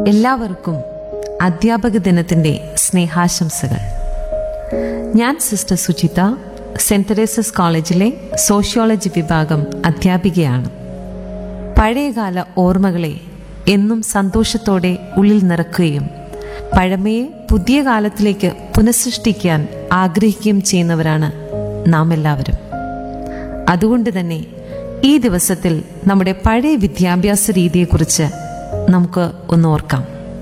എല്ലാവർക്കും അധ്യാപക ദിനത്തിൻ്റെ സ്നേഹാശംസകൾ ഞാൻ സിസ്റ്റർ സുചിത സെന്റ് തെരേസസ് കോളേജിലെ സോഷ്യോളജി വിഭാഗം അധ്യാപികയാണ് പഴയകാല ഓർമ്മകളെ എന്നും സന്തോഷത്തോടെ ഉള്ളിൽ നിറക്കുകയും പഴമയെ പുതിയ കാലത്തിലേക്ക് പുനഃസൃഷ്ടിക്കാൻ ആഗ്രഹിക്കുകയും ചെയ്യുന്നവരാണ് നാം എല്ലാവരും അതുകൊണ്ട് തന്നെ ഈ ദിവസത്തിൽ നമ്മുടെ പഴയ വിദ്യാഭ്യാസ രീതിയെക്കുറിച്ച് നമുക്ക് ഒന്ന് ഓർക്കാം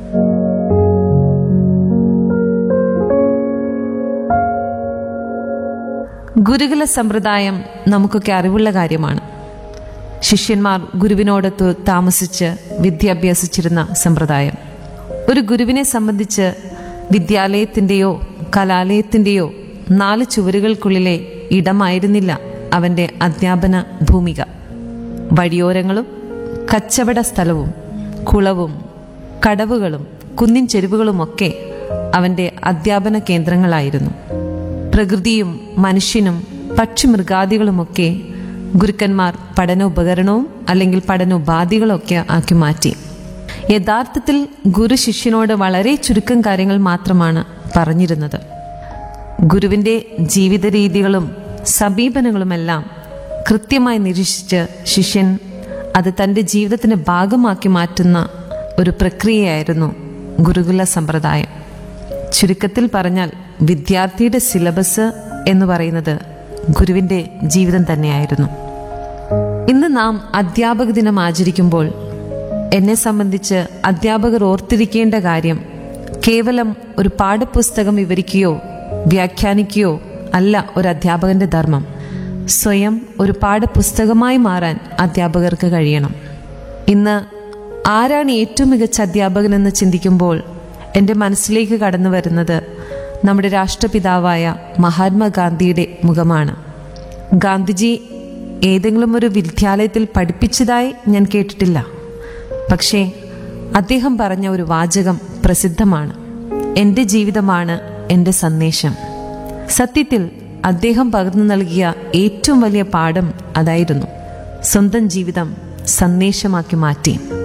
ഗുരുകുല സമ്പ്രദായം നമുക്കൊക്കെ അറിവുള്ള കാര്യമാണ് ശിഷ്യന്മാർ ഗുരുവിനോടൊത്ത് താമസിച്ച് വിദ്യ അഭ്യസിച്ചിരുന്ന സമ്പ്രദായം ഒരു ഗുരുവിനെ സംബന്ധിച്ച് വിദ്യാലയത്തിൻ്റെയോ കലാലയത്തിൻ്റെയോ നാല് ചുവരുകൾക്കുള്ളിലെ ഇടമായിരുന്നില്ല അവൻ്റെ അധ്യാപന ഭൂമിക വഴിയോരങ്ങളും കച്ചവട സ്ഥലവും കുളവും കടവുകളും കുന്നിൻ ചെരുവുകളുമൊക്കെ അവൻ്റെ അധ്യാപന കേന്ദ്രങ്ങളായിരുന്നു പ്രകൃതിയും മനുഷ്യനും പക്ഷിമൃഗാദികളുമൊക്കെ ഗുരുക്കന്മാർ പഠനോപകരണവും അല്ലെങ്കിൽ പഠനോപാധികളൊക്കെ ആക്കി മാറ്റി യഥാർത്ഥത്തിൽ ഗുരു ശിഷ്യനോട് വളരെ ചുരുക്കം കാര്യങ്ങൾ മാത്രമാണ് പറഞ്ഞിരുന്നത് ഗുരുവിൻ്റെ ജീവിത രീതികളും സമീപനങ്ങളുമെല്ലാം കൃത്യമായി നിരീക്ഷിച്ച് ശിഷ്യൻ അത് തൻ്റെ ജീവിതത്തിന് ഭാഗമാക്കി മാറ്റുന്ന ഒരു പ്രക്രിയയായിരുന്നു ഗുരുകുല സമ്പ്രദായം ചുരുക്കത്തിൽ പറഞ്ഞാൽ വിദ്യാർത്ഥിയുടെ സിലബസ് എന്ന് പറയുന്നത് ഗുരുവിൻ്റെ ജീവിതം തന്നെയായിരുന്നു ഇന്ന് നാം അധ്യാപക ദിനം ആചരിക്കുമ്പോൾ എന്നെ സംബന്ധിച്ച് അധ്യാപകർ ഓർത്തിരിക്കേണ്ട കാര്യം കേവലം ഒരു പാഠപുസ്തകം വിവരിക്കുകയോ വ്യാഖ്യാനിക്കുകയോ അല്ല ഒരു അധ്യാപകന്റെ ധർമ്മം സ്വയം ഒരു പാഠപുസ്തകമായി മാറാൻ അധ്യാപകർക്ക് കഴിയണം ഇന്ന് ആരാണ് ഏറ്റവും മികച്ച അധ്യാപകനെന്ന് ചിന്തിക്കുമ്പോൾ എൻ്റെ മനസ്സിലേക്ക് കടന്നു വരുന്നത് നമ്മുടെ രാഷ്ട്രപിതാവായ മഹാത്മാഗാന്ധിയുടെ മുഖമാണ് ഗാന്ധിജി ഏതെങ്കിലും ഒരു വിദ്യാലയത്തിൽ പഠിപ്പിച്ചതായി ഞാൻ കേട്ടിട്ടില്ല പക്ഷേ അദ്ദേഹം പറഞ്ഞ ഒരു വാചകം പ്രസിദ്ധമാണ് എൻ്റെ ജീവിതമാണ് എൻ്റെ സന്ദേശം സത്യത്തിൽ അദ്ദേഹം പകർന്നു നൽകിയ ഏറ്റവും വലിയ പാഠം അതായിരുന്നു സ്വന്തം ജീവിതം സന്ദേശമാക്കി മാറ്റി